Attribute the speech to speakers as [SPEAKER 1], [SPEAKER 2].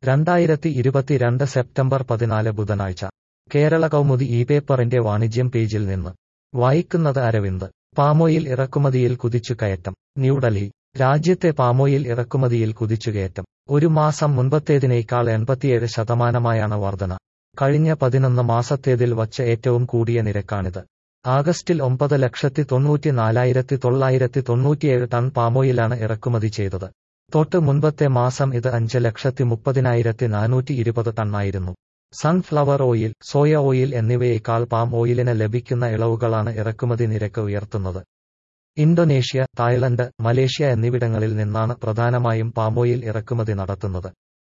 [SPEAKER 1] രണ്ടായിരത്തി ഇരുപത്തിരണ്ട് സെപ്റ്റംബർ പതിനാല് ബുധനാഴ്ച കേരള കൗമുദി ഈ പേപ്പറിന്റെ വാണിജ്യം പേജിൽ നിന്ന് വായിക്കുന്നത് അരവിന്ദ് പാമോയിൽ ഇറക്കുമതിയിൽ കുതിച്ചുകയറ്റം ന്യൂഡൽഹി രാജ്യത്തെ പാമോയിൽ ഇറക്കുമതിയിൽ കുതിച്ചുകയറ്റം ഒരു മാസം മുൻപത്തേതിനേക്കാൾ എൺപത്തിയേഴ് ശതമാനമായാണ് വർധന കഴിഞ്ഞ പതിനൊന്ന് മാസത്തേതിൽ വച്ച ഏറ്റവും കൂടിയ നിരക്കാണിത് ആഗസ്റ്റിൽ ഒമ്പത് ലക്ഷത്തി തൊണ്ണൂറ്റി നാലായിരത്തി തൊള്ളായിരത്തി തൊണ്ണൂറ്റിയേഴ് ടൺ പാമോയിലാണ് ഇറക്കുമതി ചെയ്തത് തൊട്ട് മുൻപത്തെ മാസം ഇത് അഞ്ച് ലക്ഷത്തി മുപ്പതിനായിരത്തി നാനൂറ്റി ഇരുപത് ടണ്ണായിരുന്നു സൺഫ്ലവർ ഓയിൽ സോയ ഓയിൽ എന്നിവയേക്കാൾ പാം ഓയിലിന് ലഭിക്കുന്ന ഇളവുകളാണ് ഇറക്കുമതി നിരക്ക് ഉയർത്തുന്നത് ഇന്തോനേഷ്യ തായ്ലൻഡ് മലേഷ്യ എന്നിവിടങ്ങളിൽ നിന്നാണ് പ്രധാനമായും പാമോയിൽ ഇറക്കുമതി നടത്തുന്നത്